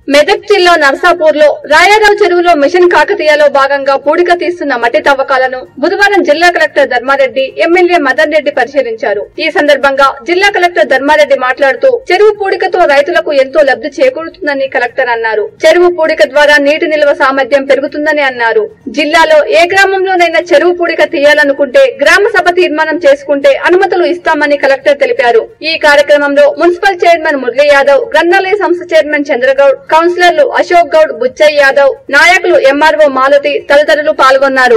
మెదక్ జిల్లా నర్సాపూర్ లో రాయారావు చెరువులో మిషన్ కాకతీయలో భాగంగా పూడిక తీస్తున్న మట్టి తవ్వకాలను బుధవారం జిల్లా కలెక్టర్ ధర్మారెడ్డి ఎమ్మెల్యే మదన్ రెడ్డి పరిశీలించారు ఈ సందర్భంగా జిల్లా కలెక్టర్ ధర్మారెడ్డి మాట్లాడుతూ చెరువు పూడికతో రైతులకు ఎంతో లబ్ధి చేకూరుతుందని కలెక్టర్ అన్నారు చెరువు పూడిక ద్వారా నీటి నిల్వ సామర్థ్యం పెరుగుతుందని అన్నారు జిల్లాలో ఏ గ్రామంలోనైనా చెరువు పూడిక తీయాలనుకుంటే గ్రామ సభ తీర్మానం చేసుకుంటే అనుమతులు ఇస్తామని కలెక్టర్ తెలిపారు ఈ కార్యక్రమంలో మున్సిపల్ చైర్మన్ మురళీ యాదవ్ గ్రంథాలయ సంస్థ చైర్మన్ చంద్రగౌడ్ కౌన్సిలర్లు అశోక్ గౌడ్ బుచ్చయ్య యాదవ్ నాయకులు ఎంఆర్ఓ మాలతి తదితరులు పాల్గొన్నారు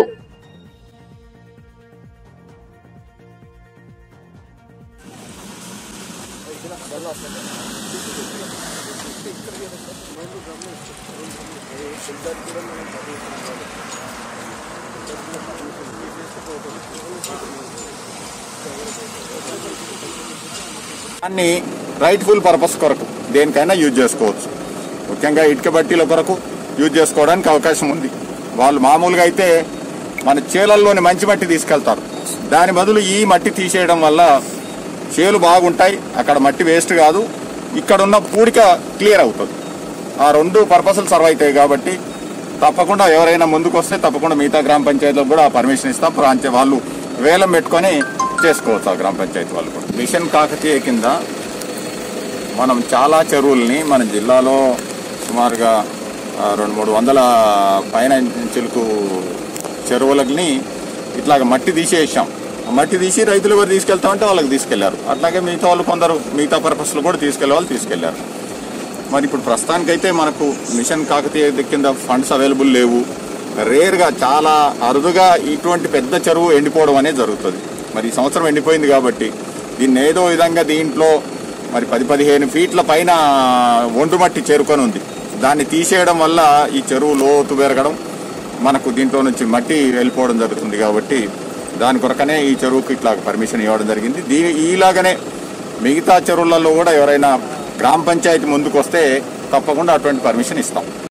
దాన్ని రైట్ఫుల్ పర్పస్ కొరకు దేనికైనా యూజ్ చేసుకోవచ్చు ముఖ్యంగా ఇటుక బట్టీల కొరకు యూజ్ చేసుకోవడానికి అవకాశం ఉంది వాళ్ళు మామూలుగా అయితే మన చేలల్లోని మంచి మట్టి తీసుకెళ్తారు దాని బదులు ఈ మట్టి తీసేయడం వల్ల చేలు బాగుంటాయి అక్కడ మట్టి వేస్ట్ కాదు ఇక్కడ ఉన్న పూడిక క్లియర్ అవుతుంది ఆ రెండు పర్పస్లు సర్వ్ అవుతాయి కాబట్టి తప్పకుండా ఎవరైనా ముందుకు వస్తే తప్పకుండా మిగతా గ్రామ పంచాయతీలకు కూడా పర్మిషన్ ఇస్తాం ప్రాంత వాళ్ళు వేలం పెట్టుకొని చేసుకోవచ్చు ఆ గ్రామ పంచాయతీ వాళ్ళు కూడా మిషన్ కాకతీయ కింద మనం చాలా చెరువుల్ని మన జిల్లాలో సుమారుగా ఆ, రెండు మూడు వందల పైన చిలుకు చెరువులని ఇట్లాగ మట్టి తీసేసాం ఆ మట్టి తీసి రైతులు ఎవరు తీసుకెళ్తామంటే వాళ్ళకి తీసుకెళ్లారు అట్లాగే మిగతా వాళ్ళు కొందరు మిగతా పర్పస్లు కూడా తీసుకెళ్లే వాళ్ళు తీసుకెళ్లారు మరి ఇప్పుడు ప్రస్తుతానికైతే మనకు మిషన్ కాకతీయ కింద ఫండ్స్ అవైలబుల్ లేవు రేర్గా చాలా అరుదుగా ఇటువంటి పెద్ద చెరువు ఎండిపోవడం అనేది జరుగుతుంది మరి ఈ సంవత్సరం ఎండిపోయింది కాబట్టి దీన్ని ఏదో విధంగా దీంట్లో మరి పది పదిహేను ఫీట్ల పైన ఒండు మట్టి చేరుకొని ఉంది దాన్ని తీసేయడం వల్ల ఈ చెరువు లోతు పెరగడం మనకు దీంట్లో నుంచి మట్టి వెళ్ళిపోవడం జరుగుతుంది కాబట్టి దాని కొరకనే ఈ చెరువుకి ఇట్లా పర్మిషన్ ఇవ్వడం జరిగింది దీని ఈలాగనే మిగతా చెరువులలో కూడా ఎవరైనా గ్రామ పంచాయతీ ముందుకు వస్తే తప్పకుండా అటువంటి పర్మిషన్ ఇస్తాం